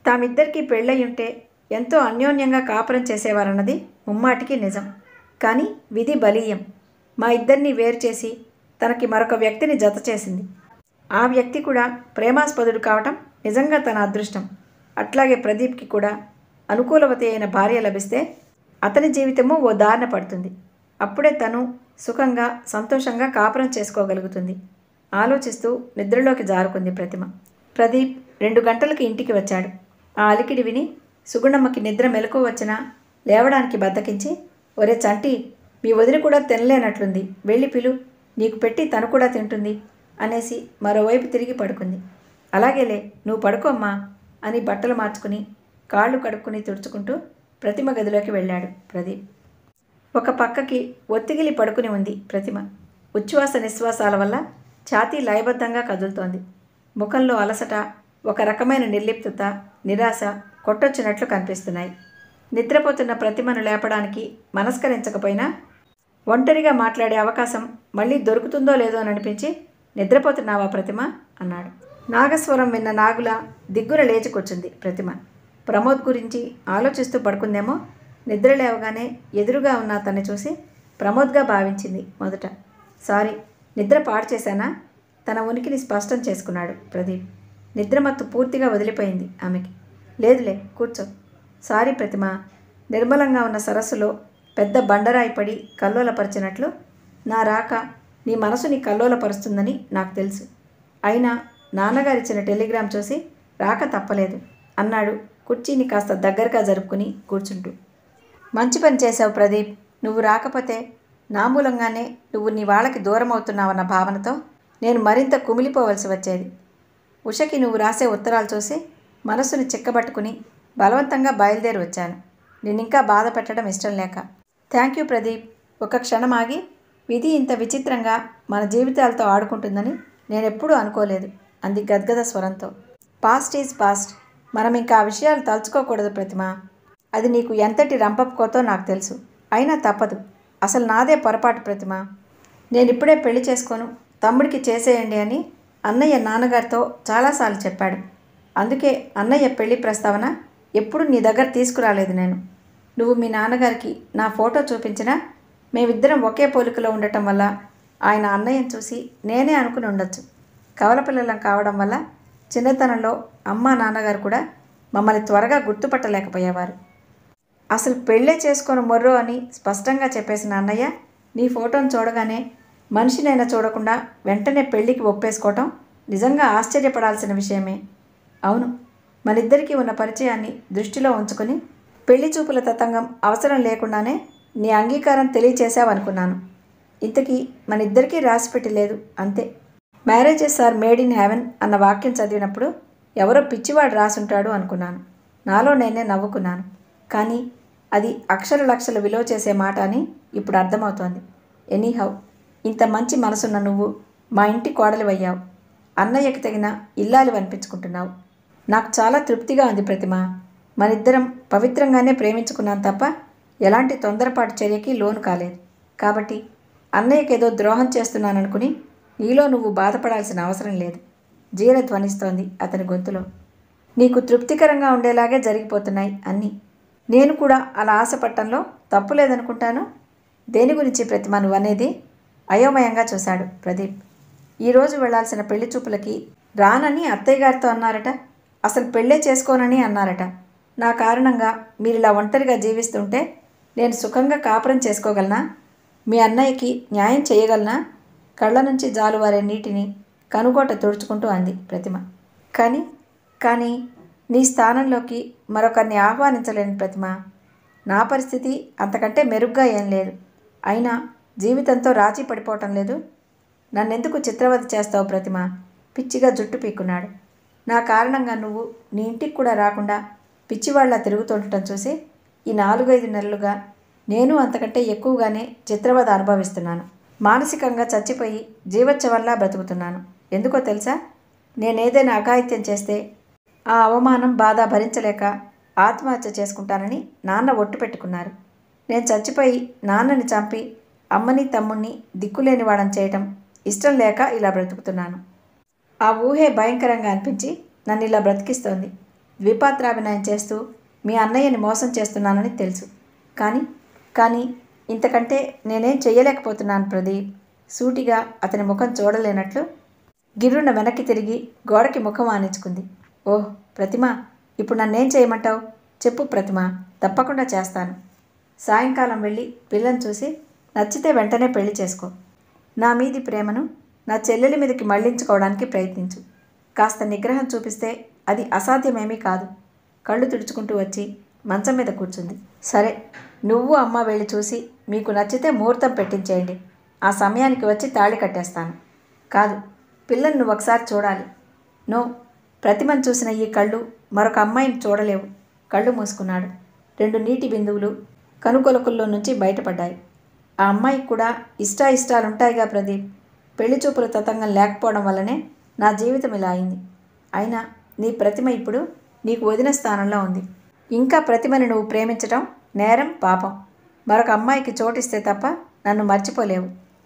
తామిద్దరికీ పెళ్ళయ్యుంటే ఎంతో అన్యోన్యంగా కాపురం చేసేవారన్నది ముమ్మాటికి నిజం కానీ విధి బలీయం మా ఇద్దరిని వేరు చేసి తనకి మరొక వ్యక్తిని జత చేసింది ఆ వ్యక్తి కూడా ప్రేమాస్పదుడు కావటం నిజంగా తన అదృష్టం అట్లాగే ప్రదీప్కి కూడా అనుకూలవతి అయిన భార్య లభిస్తే అతని జీవితము ఓ దారిన పడుతుంది అప్పుడే తను సుఖంగా సంతోషంగా కాపురం చేసుకోగలుగుతుంది ఆలోచిస్తూ నిద్రలోకి జారుకుంది ప్రతిమ ప్రదీప్ రెండు గంటలకి ఇంటికి వచ్చాడు ఆ అలికిడి విని సుగుణమ్మకి నిద్ర మెలకు వచ్చినా లేవడానికి బద్దకించి ఒరే చంటి మీ వదిన కూడా తినలేనట్లుంది వెళ్ళి పిలు నీకు పెట్టి తను కూడా తింటుంది అనేసి మరోవైపు తిరిగి పడుకుంది అలాగేలే నువ్వు పడుకోమ్మా అని బట్టలు మార్చుకుని కాళ్ళు కడుక్కుని తుడుచుకుంటూ ప్రతిమ గదిలోకి వెళ్ళాడు ప్రదీప్ ఒక పక్కకి ఒత్తిగిలి పడుకుని ఉంది ప్రతిమ ఉచ్ఛ్వాస నిశ్వాసాల వల్ల ఛాతీ లయబద్ధంగా కదులుతోంది ముఖంలో అలసట ఒక రకమైన నిర్లిప్తత నిరాశ కొట్టొచ్చినట్లు కనిపిస్తున్నాయి నిద్రపోతున్న ప్రతిమను లేపడానికి మనస్కరించకపోయినా ఒంటరిగా మాట్లాడే అవకాశం మళ్ళీ దొరుకుతుందో లేదో అని అనిపించి నిద్రపోతున్నావా ప్రతిమ అన్నాడు నాగస్వరం విన్న నాగుల దిగ్గున లేచి కూర్చుంది ప్రతిమ ప్రమోద్ గురించి ఆలోచిస్తూ పడుకుందేమో నిద్ర లేవగానే ఎదురుగా ఉన్న అతన్ని చూసి ప్రమోద్గా భావించింది మొదట సారీ నిద్ర పాడు చేశానా తన ఉనికిని స్పష్టం చేసుకున్నాడు ప్రదీప్ నిద్రమత్తు పూర్తిగా వదిలిపోయింది ఆమెకి లేదులే కూర్చో సారీ ప్రతిమ నిర్మలంగా ఉన్న సరస్సులో పెద్ద బండరాయి పడి కల్లోలపరిచినట్లు నా రాక నీ మనసుని కల్లోలపరుస్తుందని నాకు తెలుసు అయినా నాన్నగారిచ్చిన టెలిగ్రామ్ చూసి రాక తప్పలేదు అన్నాడు కుర్చీని కాస్త దగ్గరగా జరుపుకుని కూర్చుంటూ మంచి పని చేశావు ప్రదీప్ నువ్వు రాకపోతే నా మూలంగానే నువ్వు నీ వాళ్ళకి దూరం అవుతున్నావన్న భావనతో నేను మరింత కుమిలిపోవలసి వచ్చేది ఉషకి నువ్వు రాసే ఉత్తరాలు చూసి మనసుని చిక్కబట్టుకుని బలవంతంగా బయలుదేరి వచ్చాను నిన్నింకా బాధ పెట్టడం ఇష్టం లేక థ్యాంక్ యూ ప్రదీప్ ఒక క్షణం ఆగి విధి ఇంత విచిత్రంగా మన జీవితాలతో ఆడుకుంటుందని నేనెప్పుడూ అనుకోలేదు అంది గద్గద స్వరంతో పాస్ట్ ఈజ్ పాస్ట్ మనం ఇంకా ఆ విషయాలు తలుచుకోకూడదు ప్రతిమ అది నీకు ఎంతటి రంపపుకోతో నాకు తెలుసు అయినా తప్పదు అసలు నాదే పొరపాటు ప్రతిమ నేను ఇప్పుడే పెళ్లి చేసుకోను తమ్ముడికి చేసేయండి అని అన్నయ్య నాన్నగారితో చాలాసార్లు చెప్పాడు అందుకే అన్నయ్య పెళ్లి ప్రస్తావన ఎప్పుడు నీ దగ్గర తీసుకురాలేదు నేను నువ్వు మీ నాన్నగారికి నా ఫోటో చూపించినా మేమిద్దరం ఒకే పోలికలో ఉండటం వల్ల ఆయన అన్నయ్యను చూసి నేనే అనుకుని ఉండొచ్చు కవల పిల్లలం కావడం వల్ల చిన్నతనంలో అమ్మ నాన్నగారు కూడా మమ్మల్ని త్వరగా గుర్తుపట్టలేకపోయేవారు అసలు పెళ్ళే చేసుకొని మొర్రో అని స్పష్టంగా చెప్పేసిన అన్నయ్య నీ ఫోటోను చూడగానే మనిషినైనా చూడకుండా వెంటనే పెళ్ళికి ఒప్పేసుకోవటం నిజంగా ఆశ్చర్యపడాల్సిన విషయమే అవును మనిద్దరికీ ఉన్న పరిచయాన్ని దృష్టిలో ఉంచుకొని పెళ్లి చూపుల తతంగం అవసరం లేకుండానే నీ అంగీకారం తెలియచేశావనుకున్నాను ఇంతకీ మన ఇద్దరికీ రాసిపెట్టి లేదు అంతే marriages are made in heaven అన్న వాక్యం చదివినప్పుడు ఎవరో పిచ్చివాడు రాసుంటాడు అనుకున్నాను నాలో నేనే నవ్వుకున్నాను కానీ అది అక్షర లక్షల విలువ చేసే మాట అని ఇప్పుడు అర్థమవుతోంది ఎనీహౌ ఇంత మంచి మనసున్న నువ్వు మా ఇంటి కోడలివయ్యావు అన్నయ్యకి తగిన ఇల్లాలి అనిపించుకుంటున్నావు నాకు చాలా తృప్తిగా ఉంది ప్రతిమ మనిద్దరం పవిత్రంగానే ప్రేమించుకున్నాం తప్ప ఎలాంటి తొందరపాటు చర్యకి లోను కాలేదు కాబట్టి అన్నయ్యకి ఏదో ద్రోహం చేస్తున్నాననుకుని నీలో నువ్వు బాధపడాల్సిన అవసరం లేదు జీర ధ్వనిస్తోంది అతని గొంతులో నీకు తృప్తికరంగా ఉండేలాగే జరిగిపోతున్నాయి అన్నీ నేను కూడా అలా ఆశపట్టంలో తప్పు లేదనుకుంటాను దేని గురించి ప్రతిమ నువ్వు అనేది అయోమయంగా చూశాడు ప్రదీప్ ఈరోజు వెళ్ళాల్సిన పెళ్లి చూపులకి రానని అత్తయ్య గారితో అన్నారట అసలు పెళ్ళే చేసుకోనని అన్నారట నా కారణంగా మీరు ఇలా ఒంటరిగా జీవిస్తుంటే నేను సుఖంగా కాపురం చేసుకోగలనా మీ అన్నయ్యకి న్యాయం చేయగలనా కళ్ళ నుంచి జాలువారే నీటిని కనుగోట తుడుచుకుంటూ అంది ప్రతిమ కానీ కానీ నీ స్థానంలోకి మరొకరిని ఆహ్వానించలేని ప్రతిమ నా పరిస్థితి అంతకంటే మెరుగ్గా ఏం లేదు అయినా జీవితంతో రాజీ పడిపోవటం లేదు నన్నెందుకు చిత్రవధ చేస్తావు ప్రతిమ పిచ్చిగా జుట్టు పీక్కున్నాడు నా కారణంగా నువ్వు నీ ఇంటికి కూడా రాకుండా పిచ్చివాళ్లా తిరుగుతుండటం చూసి ఈ నాలుగైదు నెలలుగా నేను అంతకంటే ఎక్కువగానే చిత్రవధ అనుభవిస్తున్నాను మానసికంగా చచ్చిపోయి జీవోత్సవంలా బ్రతుకుతున్నాను ఎందుకో తెలుసా నేనేదైనా అఘాయిత్యం చేస్తే ఆ అవమానం బాధ భరించలేక ఆత్మహత్య చేసుకుంటానని నాన్న ఒట్టు పెట్టుకున్నారు నేను చచ్చిపోయి నాన్నని చంపి అమ్మని తమ్ముణ్ణి దిక్కులేని వాడని చేయటం ఇష్టం లేక ఇలా బ్రతుకుతున్నాను ఆ ఊహే భయంకరంగా అనిపించి నన్ను ఇలా బ్రతికిస్తోంది ద్విపాత్రాభినయం చేస్తూ మీ అన్నయ్యని మోసం చేస్తున్నానని తెలుసు కానీ కానీ ఇంతకంటే నేనేం చెయ్యలేకపోతున్నాను ప్రదీప్ సూటిగా అతని ముఖం చూడలేనట్లు గిర్రున వెనక్కి తిరిగి గోడకి ముఖం ఆనించుకుంది ఓహ్ ప్రతిమ ఇప్పుడు నన్నేం చేయమంటావు చెప్పు ప్రతిమ తప్పకుండా చేస్తాను సాయంకాలం వెళ్ళి పిల్లని చూసి నచ్చితే వెంటనే పెళ్లి చేసుకో నా మీది ప్రేమను నా చెల్లెలి మీదకి మళ్లించుకోవడానికి ప్రయత్నించు కాస్త నిగ్రహం చూపిస్తే అది అసాధ్యమేమీ కాదు కళ్ళు తుడుచుకుంటూ వచ్చి మంచం మీద కూర్చుంది సరే నువ్వు అమ్మ వెళ్ళి చూసి మీకు నచ్చితే ముహూర్తం పెట్టించేయండి ఆ సమయానికి వచ్చి తాళి కట్టేస్తాను కాదు పిల్లని నువ్వు ఒకసారి చూడాలి నో ప్రతిమను చూసిన ఈ కళ్ళు మరొక అమ్మాయిని చూడలేవు కళ్ళు మూసుకున్నాడు రెండు నీటి బిందువులు కనుకొలకుల్లో నుంచి బయటపడ్డాయి ఆ అమ్మాయికి కూడా ఇష్ట ఇష్టాలుంటాయిగా ప్రదీప్ పెళ్లి చూపుల తతంగం లేకపోవడం వల్లనే నా జీవితం ఇలా అయింది అయినా నీ ప్రతిమ ఇప్పుడు నీకు వదిన స్థానంలో ఉంది ఇంకా ప్రతిమని నువ్వు ప్రేమించటం నేరం పాపం మరొక అమ్మాయికి చోటిస్తే తప్ప నన్ను మర్చిపోలేవు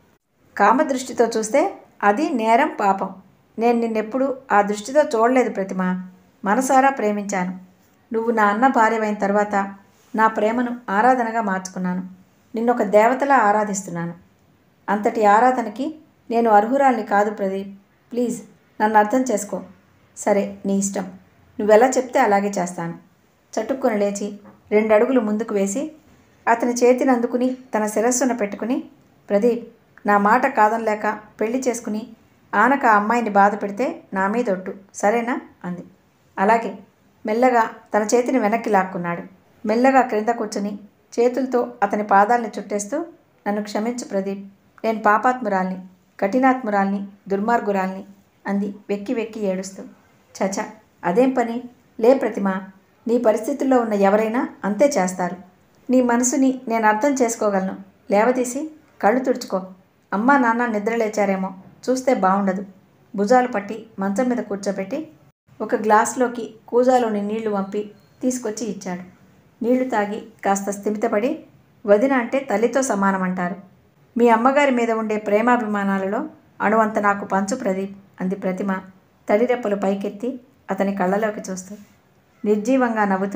కామదృష్టితో చూస్తే అది నేరం పాపం నేను నిన్నెప్పుడు ఆ దృష్టితో చూడలేదు ప్రతిమ మనసారా ప్రేమించాను నువ్వు నా అన్న భార్యవైన తర్వాత నా ప్రేమను ఆరాధనగా మార్చుకున్నాను నిన్నొక దేవతలా ఆరాధిస్తున్నాను అంతటి ఆరాధనకి నేను అర్హురాల్ని కాదు ప్రదీప్ ప్లీజ్ నన్ను అర్థం చేసుకో సరే నీ ఇష్టం నువ్వెలా చెప్తే అలాగే చేస్తాను చటుక్కుని లేచి రెండు అడుగులు ముందుకు వేసి అతని చేతిని అందుకుని తన శిరస్సున పెట్టుకుని ప్రదీప్ నా మాట కాదనలేక పెళ్లి చేసుకుని ఆనక ఆ అమ్మాయిని బాధ పెడితే నా మీద ఒట్టు సరేనా అంది అలాగే మెల్లగా తన చేతిని వెనక్కి లాక్కున్నాడు మెల్లగా క్రింద కూర్చుని చేతులతో అతని పాదాల్ని చుట్టేస్తూ నన్ను క్షమించు ప్రదీప్ నేను పాపాత్మురాల్ని కఠినాత్మురాల్ని దుర్మార్గురాల్ని అంది వెక్కి వెక్కి ఏడుస్తూ చచ అదేం పని లే ప్రతిమ నీ పరిస్థితుల్లో ఉన్న ఎవరైనా అంతే చేస్తారు నీ మనసుని నేను అర్థం చేసుకోగలను లేవదీసి కళ్ళు తుడుచుకో అమ్మా నాన్న నిద్రలేచారేమో చూస్తే బాగుండదు భుజాలు పట్టి మంచం మీద కూర్చోబెట్టి ఒక గ్లాస్లోకి కూజాలోని నీళ్లు వంపి తీసుకొచ్చి ఇచ్చాడు నీళ్లు తాగి కాస్త స్థిమితపడి వదిన అంటే తల్లితో సమానమంటారు మీ అమ్మగారి మీద ఉండే ప్రేమాభిమానాలలో అణువంత నాకు పంచు ప్రదీప్ అంది ప్రతిమ తడిరెప్పలు పైకెత్తి అతని కళ్ళలోకి చూస్తూ నిర్జీవంగా నవ్వుతూ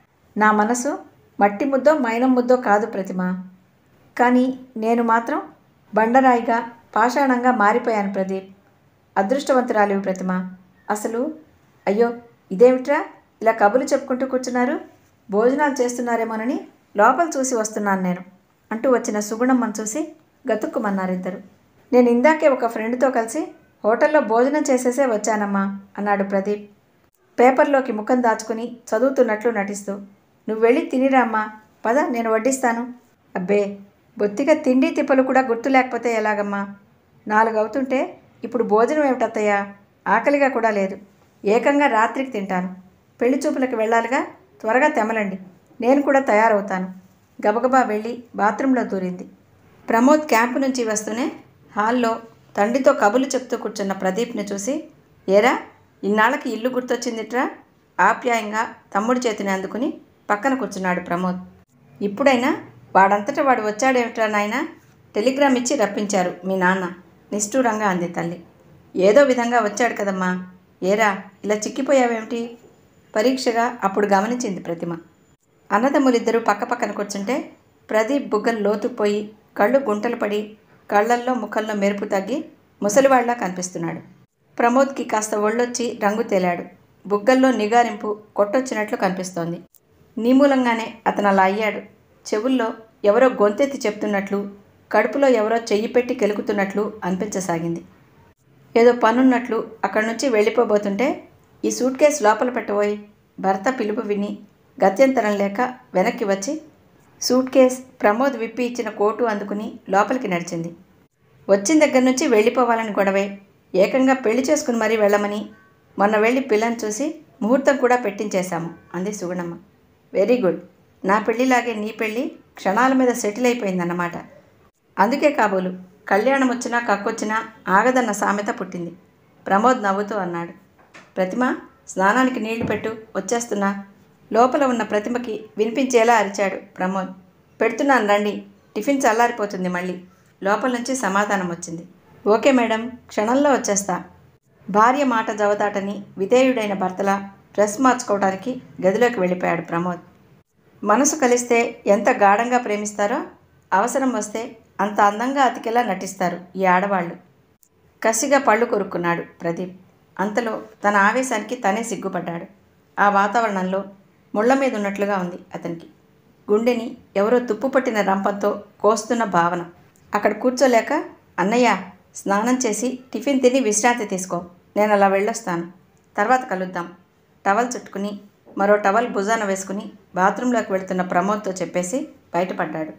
నా మనసు మట్టి ముద్దో మైనం ముద్దో కాదు ప్రతిమ కానీ నేను మాత్రం బండరాయిగా పాషాణంగా మారిపోయాను ప్రదీప్ అదృష్టవంతురాలివి ప్రతిమ అసలు అయ్యో ఇదేమిట్రా ఇలా కబులు చెప్పుకుంటూ కూర్చున్నారు భోజనాలు చేస్తున్నారేమోనని లోపల చూసి వస్తున్నాను నేను అంటూ వచ్చిన సుగుణమ్మను చూసి గతుక్కుమన్నారిద్దరు నేను ఇందాకే ఒక ఫ్రెండ్తో కలిసి హోటల్లో భోజనం చేసేసే వచ్చానమ్మా అన్నాడు ప్రదీప్ పేపర్లోకి ముఖం దాచుకుని చదువుతున్నట్లు నటిస్తూ నువ్వు వెళ్ళి తినిరామ్మా పద నేను వడ్డిస్తాను అబ్బే బొత్తిగా తిండి తిప్పలు కూడా గుర్తు లేకపోతే ఎలాగమ్మా నాలుగు అవుతుంటే ఇప్పుడు భోజనం ఏమిటత్తయ్యా ఆకలిగా కూడా లేదు ఏకంగా రాత్రికి తింటాను పెళ్లి చూపులకు వెళ్ళాలిగా త్వరగా తెమలండి నేను కూడా తయారవుతాను గబగబా వెళ్ళి బాత్రూంలో దూరింది ప్రమోద్ క్యాంపు నుంచి వస్తూనే హాల్లో తండ్రితో కబులు చెప్తూ కూర్చున్న ప్రదీప్ని చూసి ఏరా ఇన్నాళ్ళకి ఇల్లు గుర్తొచ్చిందిట్రా ఆప్యాయంగా తమ్ముడి చేతిని అందుకుని పక్కన కూర్చున్నాడు ప్రమోద్ ఇప్పుడైనా వాడంతటా వాడు వచ్చాడేమిట్రా నాయనా టెలిగ్రామ్ ఇచ్చి రప్పించారు మీ నాన్న నిష్ఠూరంగా అంది తల్లి ఏదో విధంగా వచ్చాడు కదమ్మా ఏరా ఇలా చిక్కిపోయావేమిటి పరీక్షగా అప్పుడు గమనించింది ప్రతిమ అన్నదమ్ములిద్దరూ పక్కపక్కన కూర్చుంటే ప్రదీప్ బుగ్గలు లోతుకుపోయి కళ్ళు గుంటలు పడి కళ్ళల్లో ముఖంలో మెరుపు తగ్గి ముసలివాళ్లా కనిపిస్తున్నాడు ప్రమోద్కి కాస్త ఒళ్ళొచ్చి రంగు తేలాడు బుగ్గల్లో నిగారింపు కొట్టొచ్చినట్లు కనిపిస్తోంది నీ మూలంగానే అతను అలా అయ్యాడు చెవుల్లో ఎవరో గొంతెత్తి చెప్తున్నట్లు కడుపులో ఎవరో చెయ్యి పెట్టి కెలుకుతున్నట్లు అనిపించసాగింది ఏదో పనున్నట్లు అక్కడి నుంచి వెళ్ళిపోబోతుంటే ఈ సూట్ కేసు లోపల పెట్టబోయి భర్త పిలుపు విని గత్యంతరం లేక వెనక్కి వచ్చి సూట్ కేస్ ప్రమోద్ విప్పి ఇచ్చిన కోటు అందుకుని లోపలికి నడిచింది వచ్చిన దగ్గర నుంచి వెళ్ళిపోవాలని గొడవే ఏకంగా పెళ్లి చేసుకుని మరీ వెళ్ళమని మొన్న వెళ్ళి పిల్లని చూసి ముహూర్తం కూడా పెట్టించేశాము అంది సుగుణమ్మ వెరీ గుడ్ నా పెళ్ళిలాగే నీ పెళ్ళి క్షణాల మీద సెటిల్ అయిపోయిందన్నమాట అందుకే కాబోలు కళ్యాణం వచ్చినా కక్కొచ్చినా ఆగదన్న సామెత పుట్టింది ప్రమోద్ నవ్వుతూ అన్నాడు ప్రతిమ స్నానానికి నీళ్లు పెట్టు వచ్చేస్తున్నా లోపల ఉన్న ప్రతిమకి వినిపించేలా అరిచాడు ప్రమోద్ పెడుతున్నాను రండి టిఫిన్ చల్లారిపోతుంది మళ్ళీ లోపల నుంచి సమాధానం వచ్చింది ఓకే మేడం క్షణంలో వచ్చేస్తా భార్య మాట జవదాటని విధేయుడైన భర్తలా డ్రెస్ మార్చుకోవడానికి గదిలోకి వెళ్ళిపోయాడు ప్రమోద్ మనసు కలిస్తే ఎంత గాఢంగా ప్రేమిస్తారో అవసరం వస్తే అంత అందంగా అతికిలా నటిస్తారు ఈ ఆడవాళ్ళు కసిగా పళ్ళు కొరుక్కున్నాడు ప్రదీప్ అంతలో తన ఆవేశానికి తనే సిగ్గుపడ్డాడు ఆ వాతావరణంలో ముళ్ళ మీద ఉన్నట్లుగా ఉంది అతనికి గుండెని ఎవరో తుప్పు పట్టిన రంపంతో కోస్తున్న భావన అక్కడ కూర్చోలేక అన్నయ్య స్నానం చేసి టిఫిన్ తిని విశ్రాంతి తీసుకో నేను అలా వెళ్ళొస్తాను తర్వాత కలుద్దాం టవల్ చుట్టుకుని మరో టవల్ భుజాన వేసుకుని బాత్రూంలోకి వెళుతున్న ప్రమోద్తో చెప్పేసి బయటపడ్డాడు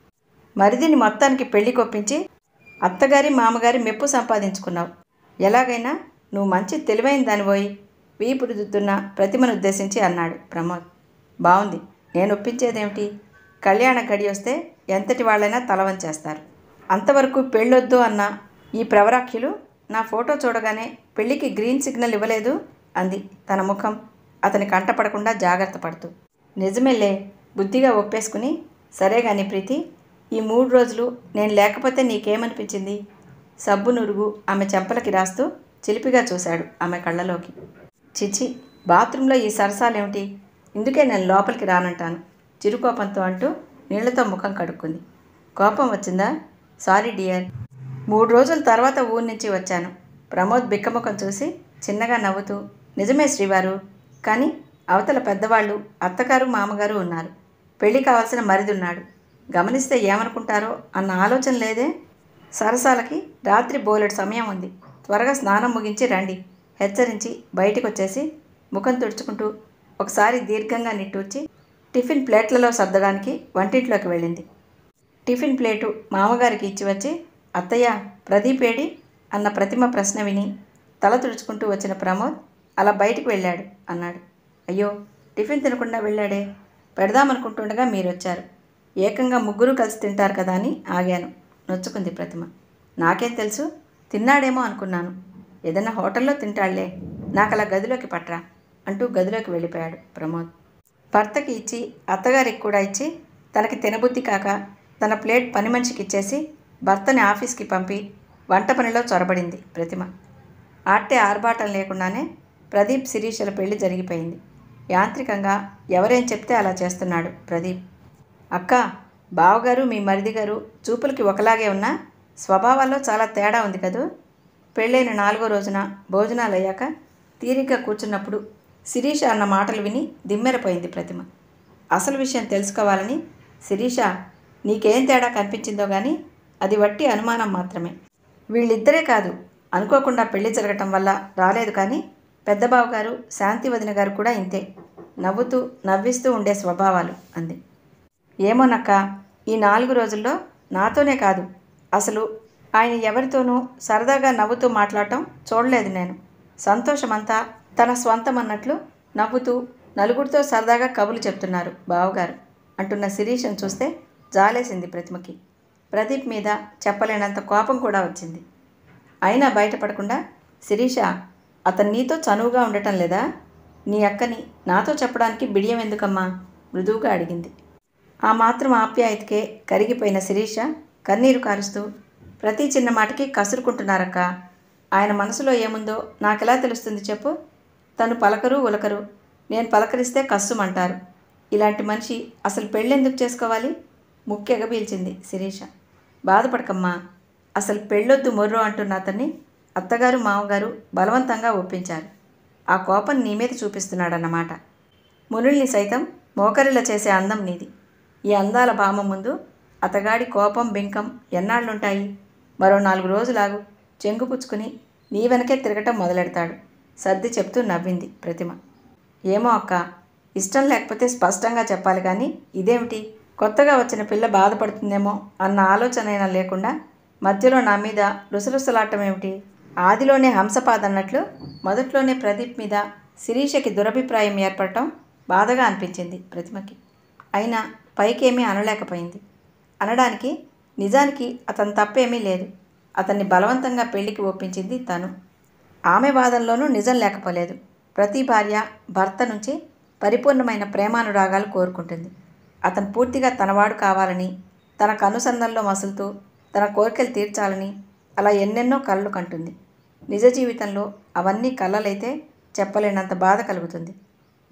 మరిదిని మొత్తానికి పెళ్లి కొప్పించి అత్తగారి మామగారి మెప్పు సంపాదించుకున్నావు ఎలాగైనా నువ్వు మంచి తెలివైన దానిపోయి వీపు రుద్దుతున్న ప్రతిమను ఉద్దేశించి అన్నాడు ప్రమోద్ బాగుంది నేను ఒప్పించేదేమిటి కళ్యాణ గడి వస్తే ఎంతటి వాళ్ళైనా తల వంచేస్తారు అంతవరకు పెళ్ళొద్దు అన్న ఈ ప్రవరాఖ్యులు నా ఫోటో చూడగానే పెళ్ళికి గ్రీన్ సిగ్నల్ ఇవ్వలేదు అంది తన ముఖం అతని కంటపడకుండా జాగ్రత్త పడుతూ నిజమేలే బుద్ధిగా ఒప్పేసుకుని సరే గాని ప్రీతి ఈ మూడు రోజులు నేను లేకపోతే నీకేమనిపించింది సబ్బు నురుగు ఆమె చెంపలకి రాస్తూ చిలిపిగా చూశాడు ఆమె కళ్ళలోకి చిచి బాత్రూంలో ఈ సరసాలేమిటి ఇందుకే నేను లోపలికి రానంటాను చిరుకోపంతో అంటూ నీళ్లతో ముఖం కడుక్కుంది కోపం వచ్చిందా సారీ డియర్ మూడు రోజుల తర్వాత ఊరి నుంచి వచ్చాను ప్రమోద్ బిక్కముఖం చూసి చిన్నగా నవ్వుతూ నిజమే శ్రీవారు కానీ అవతల పెద్దవాళ్ళు అత్తగారు మామగారు ఉన్నారు పెళ్లి కావాల్సిన మరిదున్నాడు గమనిస్తే ఏమనుకుంటారో అన్న ఆలోచన లేదే సరసాలకి రాత్రి బోలెడు సమయం ఉంది త్వరగా స్నానం ముగించి రండి హెచ్చరించి బయటికి వచ్చేసి ముఖం తుడుచుకుంటూ ఒకసారి దీర్ఘంగా నిట్టూర్చి టిఫిన్ ప్లేట్లలో సర్దడానికి వంటింట్లోకి వెళ్ళింది టిఫిన్ ప్లేటు మామగారికి ఇచ్చి వచ్చి అత్తయ్య ప్రదీప్ ఏడి అన్న ప్రతిమ ప్రశ్న విని తల తుడుచుకుంటూ వచ్చిన ప్రమోద్ అలా బయటికి వెళ్ళాడు అన్నాడు అయ్యో టిఫిన్ తినకుండా వెళ్ళాడే పెడదామనుకుంటుండగా మీరు వచ్చారు ఏకంగా ముగ్గురు కలిసి తింటారు కదా అని ఆగాను నొచ్చుకుంది ప్రతిమ నాకేం తెలుసు తిన్నాడేమో అనుకున్నాను ఏదైనా హోటల్లో తింటాళ్లే నాకు అలా గదిలోకి పట్రా అంటూ గదిలోకి వెళ్ళిపోయాడు ప్రమోద్ భర్తకి ఇచ్చి అత్తగారికి కూడా ఇచ్చి తనకి తినబుద్ధి కాక తన ప్లేట్ పని మనిషికి ఇచ్చేసి భర్తని ఆఫీస్కి పంపి వంట పనిలో చొరబడింది ప్రతిమ ఆట్టే ఆర్భాటం లేకుండానే ప్రదీప్ శిరీషల పెళ్లి జరిగిపోయింది యాంత్రికంగా ఎవరేం చెప్తే అలా చేస్తున్నాడు ప్రదీప్ అక్క బావగారు మీ మరిది గారు చూపులకి ఒకలాగే ఉన్నా స్వభావాల్లో చాలా తేడా ఉంది కదూ పెళ్ళైన నాలుగో రోజున భోజనాలు అయ్యాక తీరిగ్గా కూర్చున్నప్పుడు శిరీష అన్న మాటలు విని దిమ్మెరపోయింది ప్రతిమ అసలు విషయం తెలుసుకోవాలని శిరీష నీకేం తేడా కనిపించిందో కానీ అది వట్టి అనుమానం మాత్రమే వీళ్ళిద్దరే కాదు అనుకోకుండా పెళ్లి జరగటం వల్ల రాలేదు కానీ పెద్దబావు గారు శాంతి వదిన గారు కూడా ఇంతే నవ్వుతూ నవ్విస్తూ ఉండే స్వభావాలు అంది ఏమోనక్క ఈ నాలుగు రోజుల్లో నాతోనే కాదు అసలు ఆయన ఎవరితోనూ సరదాగా నవ్వుతూ మాట్లాడటం చూడలేదు నేను సంతోషమంతా తన స్వంతం అన్నట్లు నవ్వుతూ నలుగురితో సరదాగా కబులు చెప్తున్నారు బావగారు అంటున్న శిరీషను చూస్తే జాలేసింది ప్రతిమకి ప్రదీప్ మీద చెప్పలేనంత కోపం కూడా వచ్చింది అయినా బయటపడకుండా శిరీష అతను నీతో చనువుగా ఉండటం లేదా నీ అక్కని నాతో చెప్పడానికి బిడియం ఎందుకమ్మా మృదువుగా అడిగింది ఆ మాత్రం ఆప్యాయతకే కరిగిపోయిన శిరీష కన్నీరు కారుస్తూ ప్రతి చిన్న మాటకి కసురుకుంటున్నారక్క ఆయన మనసులో ఏముందో నాకెలా తెలుస్తుంది చెప్పు తను పలకరు ఉలకరు నేను పలకరిస్తే కస్సుమంటారు ఇలాంటి మనిషి అసలు పెళ్ళెందుకు చేసుకోవాలి ముఖ్యగా పీల్చింది శిరీష బాధపడకమ్మా అసలు పెళ్ళొద్దు మొర్రో అంటున్న అతన్ని అత్తగారు మామగారు బలవంతంగా ఒప్పించారు ఆ కోపం నీ మీద చూపిస్తున్నాడన్నమాట మునుల్ని సైతం మోకరిల చేసే అందం నీది ఈ అందాల భామ ముందు అతగాడి కోపం బింకం ఎన్నాళ్ళుంటాయి మరో నాలుగు రోజులాగు చెంగు పుచ్చుకుని నీ వెనకే తిరగటం మొదలెడతాడు సర్ది చెప్తూ నవ్వింది ప్రతిమ ఏమో అక్క ఇష్టం లేకపోతే స్పష్టంగా చెప్పాలి కానీ ఇదేమిటి కొత్తగా వచ్చిన పిల్ల బాధపడుతుందేమో అన్న ఆలోచన అయినా లేకుండా మధ్యలో నా మీద రుసరుసలాటం ఏమిటి ఆదిలోనే హంసపాద్ అన్నట్లు మొదట్లోనే ప్రదీప్ మీద శిరీషకి దురభిప్రాయం ఏర్పడటం బాధగా అనిపించింది ప్రతిమకి అయినా పైకేమీ అనలేకపోయింది అనడానికి నిజానికి అతని తప్పేమీ లేదు అతన్ని బలవంతంగా పెళ్లికి ఒప్పించింది తను ఆమె వాదనలోనూ నిజం లేకపోలేదు ప్రతి భార్య భర్త నుంచి పరిపూర్ణమైన ప్రేమానురాగాలు కోరుకుంటుంది అతను పూర్తిగా తనవాడు కావాలని తన కనుసందంలో మసులుతూ తన కోరికలు తీర్చాలని అలా ఎన్నెన్నో కలలు కంటుంది నిజ జీవితంలో అవన్నీ కలలైతే చెప్పలేనంత బాధ కలుగుతుంది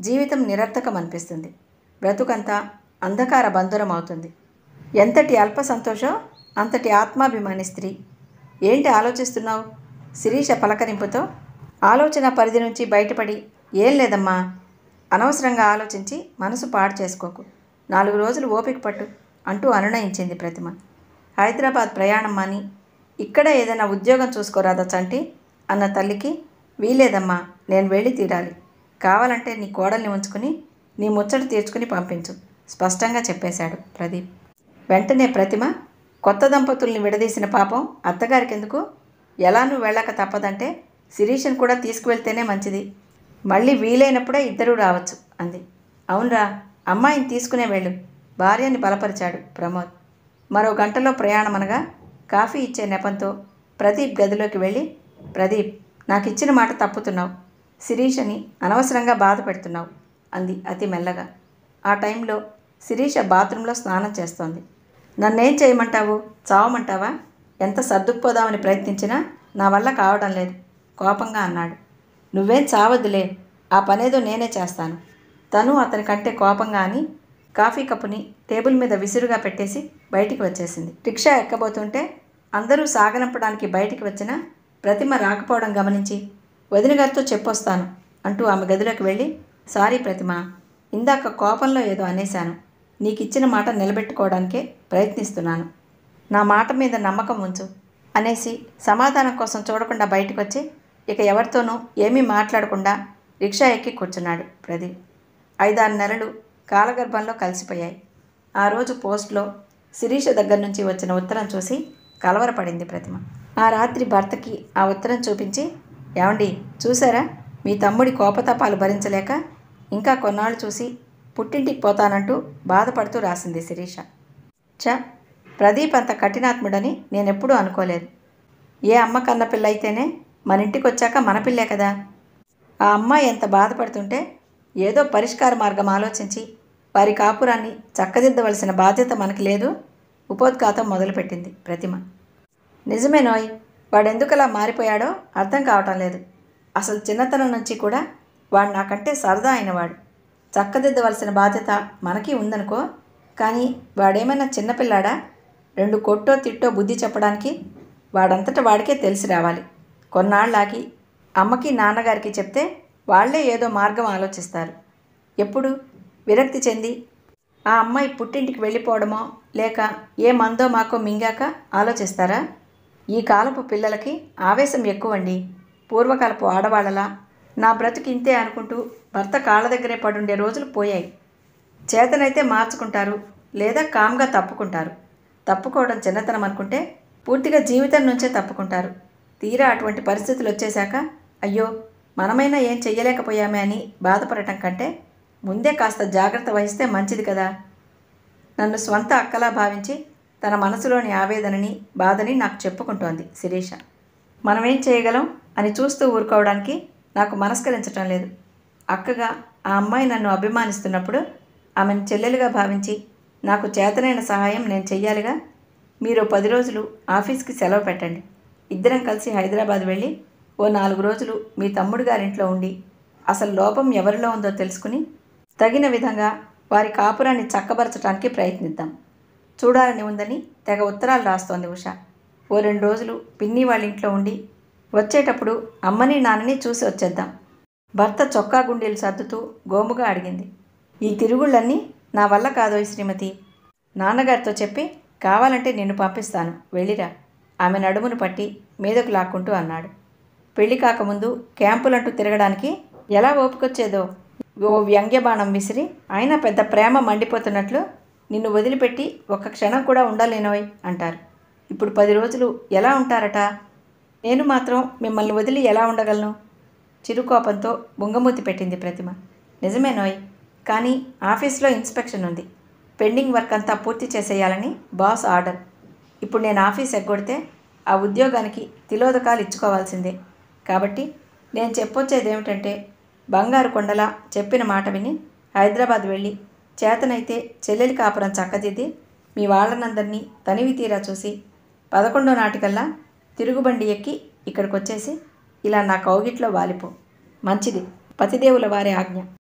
జీవితం నిరర్థకం అనిపిస్తుంది బ్రతుకంతా అంధకార బంధురం అవుతుంది ఎంతటి అల్ప సంతోషం అంతటి ఆత్మాభిమాని స్త్రీ ఏంటి ఆలోచిస్తున్నావు శిరీష పలకరింపుతో ఆలోచన పరిధి నుంచి బయటపడి ఏం లేదమ్మా అనవసరంగా ఆలోచించి మనసు పాడు చేసుకోకు నాలుగు రోజులు ఓపిక పట్టు అంటూ అనునయించింది ప్రతిమ హైదరాబాద్ ప్రయాణం మాని ఇక్కడ ఏదైనా ఉద్యోగం చూసుకోరాదా చంటి అన్న తల్లికి వీలేదమ్మా నేను వెళ్ళి తీరాలి కావాలంటే నీ కోడల్ని ఉంచుకుని నీ ముచ్చట తీర్చుకుని పంపించు స్పష్టంగా చెప్పేశాడు ప్రదీప్ వెంటనే ప్రతిమ కొత్త దంపతుల్ని విడదీసిన పాపం అత్తగారికెందుకు ఎలానూ వెళ్ళక తప్పదంటే శిరీషను కూడా తీసుకువెళ్తేనే మంచిది మళ్ళీ వీలైనప్పుడే ఇద్దరూ రావచ్చు అంది అవునరా అమ్మాయిని తీసుకునే వెళ్ళు భార్యని బలపరిచాడు ప్రమోద్ మరో గంటలో ప్రయాణం అనగా కాఫీ ఇచ్చే నెపంతో ప్రదీప్ గదిలోకి వెళ్ళి ప్రదీప్ నాకు ఇచ్చిన మాట తప్పుతున్నావు శిరీషని అనవసరంగా బాధ పెడుతున్నావు అంది అతి మెల్లగా ఆ టైంలో శిరీష బాత్రూంలో స్నానం చేస్తోంది నన్నేం చేయమంటావు చావమంటావా ఎంత సర్దుకుపోదామని ప్రయత్నించినా నా వల్ల కావడం లేదు కోపంగా అన్నాడు నువ్వేం చావద్దులే ఆ పనేదో నేనే చేస్తాను తను అతని కంటే కోపంగా అని కాఫీ కప్పుని టేబుల్ మీద విసురుగా పెట్టేసి బయటికి వచ్చేసింది రిక్షా ఎక్కబోతుంటే అందరూ సాగనంపడానికి బయటికి వచ్చిన ప్రతిమ రాకపోవడం గమనించి వదిన గారితో చెప్పొస్తాను అంటూ ఆమె గదిలోకి వెళ్ళి సారీ ప్రతిమ ఇందాక కోపంలో ఏదో అనేశాను నీకు ఇచ్చిన మాట నిలబెట్టుకోవడానికే ప్రయత్నిస్తున్నాను నా మాట మీద నమ్మకం ఉంచు అనేసి సమాధానం కోసం చూడకుండా బయటకు వచ్చి ఇక ఎవరితోనూ ఏమీ మాట్లాడకుండా రిక్షా ఎక్కి కూర్చున్నాడు ప్రదీప్ ఐదారు నెలలు కాలగర్భంలో కలిసిపోయాయి ఆ రోజు పోస్ట్లో శిరీష దగ్గర నుంచి వచ్చిన ఉత్తరం చూసి కలవరపడింది ప్రతిమ ఆ రాత్రి భర్తకి ఆ ఉత్తరం చూపించి ఏమండి చూసారా మీ తమ్ముడి కోపతాపాలు భరించలేక ఇంకా కొన్నాళ్ళు చూసి పుట్టింటికి పోతానంటూ బాధపడుతూ రాసింది శిరీష చ ప్రదీప్ అంత కఠినాత్ముడని నేనెప్పుడూ అనుకోలేదు ఏ అమ్మ కన్న పిల్ల అయితేనే మన ఇంటికి వచ్చాక మన పిల్లే కదా ఆ అమ్మాయి ఎంత బాధపడుతుంటే ఏదో పరిష్కార మార్గం ఆలోచించి వారి కాపురాన్ని చక్కదిద్దవలసిన బాధ్యత మనకి లేదు ఉపోద్ఘాతం మొదలుపెట్టింది ప్రతిమ నిజమేనోయ్ వాడెందుకలా మారిపోయాడో అర్థం కావటం లేదు అసలు చిన్నతనం నుంచి కూడా వాడు నాకంటే సరదా అయినవాడు చక్కదిద్దవలసిన బాధ్యత మనకి ఉందనుకో కానీ వాడేమైనా చిన్నపిల్లాడా రెండు కొట్టో తిట్టో బుద్ధి చెప్పడానికి వాడంతట వాడికే తెలిసి రావాలి కొన్నాళ్ళాగి అమ్మకి నాన్నగారికి చెప్తే వాళ్ళే ఏదో మార్గం ఆలోచిస్తారు ఎప్పుడు విరక్తి చెంది ఆ అమ్మాయి పుట్టింటికి వెళ్ళిపోవడమో లేక ఏ మందో మాకో మింగాక ఆలోచిస్తారా ఈ కాలపు పిల్లలకి ఆవేశం ఎక్కువండి పూర్వకాలపు ఆడవాళ్ళలా నా బ్రతుకు ఇంతే అనుకుంటూ భర్త కాళ్ళ దగ్గరే పడుండే రోజులు పోయాయి చేతనైతే మార్చుకుంటారు లేదా కామ్గా తప్పుకుంటారు తప్పుకోవడం చిన్నతనం అనుకుంటే పూర్తిగా జీవితం నుంచే తప్పుకుంటారు తీరా అటువంటి పరిస్థితులు వచ్చేశాక అయ్యో మనమైనా ఏం చెయ్యలేకపోయామే అని బాధపడటం కంటే ముందే కాస్త జాగ్రత్త వహిస్తే మంచిది కదా నన్ను స్వంత అక్కలా భావించి తన మనసులోని ఆవేదనని బాధని నాకు చెప్పుకుంటోంది శిరీష మనమేం చేయగలం అని చూస్తూ ఊరుకోవడానికి నాకు మనస్కరించటం లేదు అక్కగా ఆ అమ్మాయి నన్ను అభిమానిస్తున్నప్పుడు ఆమెను చెల్లెలుగా భావించి నాకు చేతనైన సహాయం నేను చెయ్యాలిగా మీరు పది రోజులు ఆఫీస్కి సెలవు పెట్టండి ఇద్దరం కలిసి హైదరాబాద్ వెళ్ళి ఓ నాలుగు రోజులు మీ తమ్ముడు గారింట్లో ఉండి అసలు లోపం ఎవరిలో ఉందో తెలుసుకుని తగిన విధంగా వారి కాపురాన్ని చక్కబరచడానికి ప్రయత్నిద్దాం చూడాలని ఉందని తెగ ఉత్తరాలు రాస్తోంది ఉష ఓ రెండు రోజులు పిన్ని వాళ్ళ ఇంట్లో ఉండి వచ్చేటప్పుడు అమ్మని నాన్నని చూసి వచ్చేద్దాం భర్త చొక్కా గుండీలు సర్దుతూ గోముగా అడిగింది ఈ తిరుగుళ్ళన్నీ నా వల్ల కాదోయ్ శ్రీమతి నాన్నగారితో చెప్పి కావాలంటే నిన్ను పంపిస్తాను వెళ్ళిరా ఆమె నడుమును పట్టి మీదకు లాక్కుంటూ అన్నాడు పెళ్లి కాకముందు క్యాంపులంటూ తిరగడానికి ఎలా ఓపుకొచ్చేదో ఓ వ్యంగ్య బాణం విసిరి అయినా పెద్ద ప్రేమ మండిపోతున్నట్లు నిన్ను వదిలిపెట్టి ఒక్క క్షణం కూడా ఉండలేనోయ్ అంటారు ఇప్పుడు పది రోజులు ఎలా ఉంటారట నేను మాత్రం మిమ్మల్ని వదిలి ఎలా ఉండగలను చిరుకోపంతో బుంగమూతి పెట్టింది ప్రతిమ నిజమేనోయ్ కానీ ఆఫీస్లో ఇన్స్పెక్షన్ ఉంది పెండింగ్ వర్క్ అంతా పూర్తి చేసేయాలని బాస్ ఆర్డర్ ఇప్పుడు నేను ఆఫీస్ ఎగ్గొడితే ఆ ఉద్యోగానికి తిలోదకాలు ఇచ్చుకోవాల్సిందే కాబట్టి నేను చెప్పొచ్చేది ఏమిటంటే బంగారు కొండలా చెప్పిన మాట విని హైదరాబాద్ వెళ్ళి చేతనైతే చెల్లెలి కాపురం చక్కదిద్ది మీ వాళ్ళనందరినీ తనివి తీరా చూసి పదకొండో నాటికల్లా తిరుగుబండి ఎక్కి ఇక్కడికి వచ్చేసి ఇలా నా కౌగిట్లో వాలిపో మంచిది పతిదేవుల వారి ఆజ్ఞ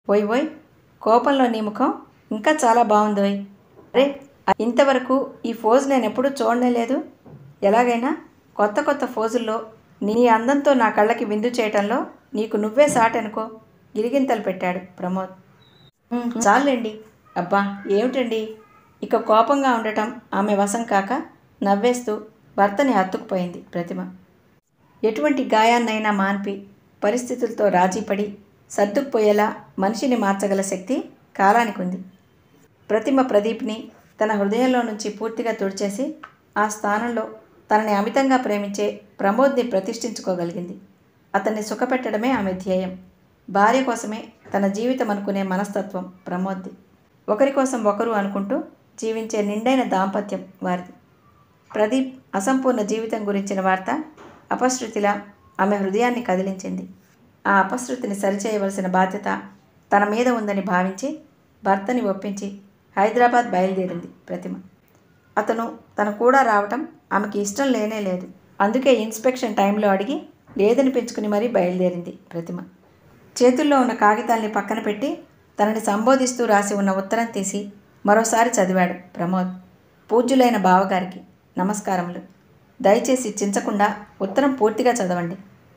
ఓయ్ ఓయ్ కోపంలో నీ ముఖం ఇంకా చాలా బాగుందోయ్ అరే ఇంతవరకు ఈ ఫోజ్ నేను ఎప్పుడూ చూడలేదు ఎలాగైనా కొత్త కొత్త ఫోజుల్లో నీ అందంతో నా కళ్ళకి విందు చేయటంలో నీకు నువ్వే సాటనుకో గిరిగింతలు పెట్టాడు ప్రమోద్ "ఉమ్, చాలండి అబ్బా ఏమిటండి ఇక కోపంగా ఉండటం ఆమె వశం కాక నవ్వేస్తూ భర్తని హత్తుకుపోయింది ప్రతిమ ఎటువంటి గాయాన్నైనా మాన్పి పరిస్థితులతో రాజీపడి సర్దుకుపోయేలా మనిషిని మార్చగల శక్తి కాలానికి ఉంది ప్రతిమ ప్రదీప్ని తన హృదయంలో నుంచి పూర్తిగా తుడిచేసి ఆ స్థానంలో తనని అమితంగా ప్రేమించే ప్రమోద్ని ప్రతిష్ఠించుకోగలిగింది అతన్ని సుఖపెట్టడమే ఆమె ధ్యేయం భార్య కోసమే తన జీవితం అనుకునే మనస్తత్వం ప్రమోద్ది ఒకరి కోసం ఒకరు అనుకుంటూ జీవించే నిండైన దాంపత్యం వారిది ప్రదీప్ అసంపూర్ణ జీవితం గురించిన వార్త అపశృతిలా ఆమె హృదయాన్ని కదిలించింది ఆ అపశృతిని సరిచేయవలసిన బాధ్యత తన మీద ఉందని భావించి భర్తని ఒప్పించి హైదరాబాద్ బయలుదేరింది ప్రతిమ అతను తన కూడా రావటం ఆమెకి ఇష్టం లేనే లేదు అందుకే ఇన్స్పెక్షన్ టైంలో అడిగి లేదని పెంచుకుని మరీ బయలుదేరింది ప్రతిమ చేతుల్లో ఉన్న కాగితాల్ని పక్కన పెట్టి తనని సంబోధిస్తూ రాసి ఉన్న ఉత్తరం తీసి మరోసారి చదివాడు ప్రమోద్ పూజ్యులైన బావగారికి నమస్కారములు దయచేసి చించకుండా ఉత్తరం పూర్తిగా చదవండి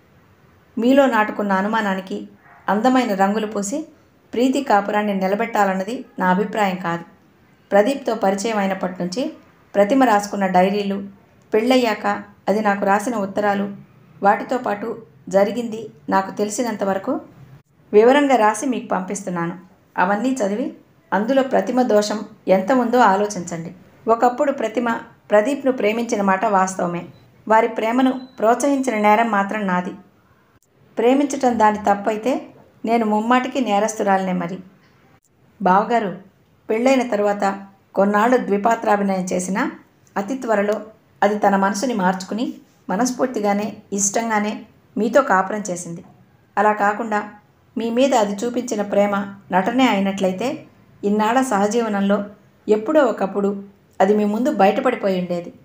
మీలో నాటుకున్న అనుమానానికి అందమైన రంగులు పూసి ప్రీతి కాపురాన్ని నిలబెట్టాలన్నది నా అభిప్రాయం కాదు ప్రదీప్తో పరిచయం అయినప్పటి నుంచి ప్రతిమ రాసుకున్న డైరీలు పెళ్ళయ్యాక అది నాకు రాసిన ఉత్తరాలు వాటితో పాటు జరిగింది నాకు తెలిసినంత వరకు వివరంగా రాసి మీకు పంపిస్తున్నాను అవన్నీ చదివి అందులో ప్రతిమ దోషం ఎంత ఉందో ఆలోచించండి ఒకప్పుడు ప్రతిమ ప్రదీప్ను ప్రేమించిన మాట వాస్తవమే వారి ప్రేమను ప్రోత్సహించిన నేరం మాత్రం నాది ప్రేమించటం దాని తప్పైతే నేను ముమ్మాటికి నేరస్తురాలనే మరి బావగారు పెళ్ళైన తరువాత కొన్నాళ్ళు ద్విపాత్రాభినయం చేసినా అతి త్వరలో అది తన మనసుని మార్చుకుని మనస్ఫూర్తిగానే ఇష్టంగానే మీతో కాపురం చేసింది అలా కాకుండా మీ మీద అది చూపించిన ప్రేమ నటనే అయినట్లయితే ఇన్నాళ్ల సహజీవనంలో ఎప్పుడో ఒకప్పుడు అది మీ ముందు బయటపడిపోయి ఉండేది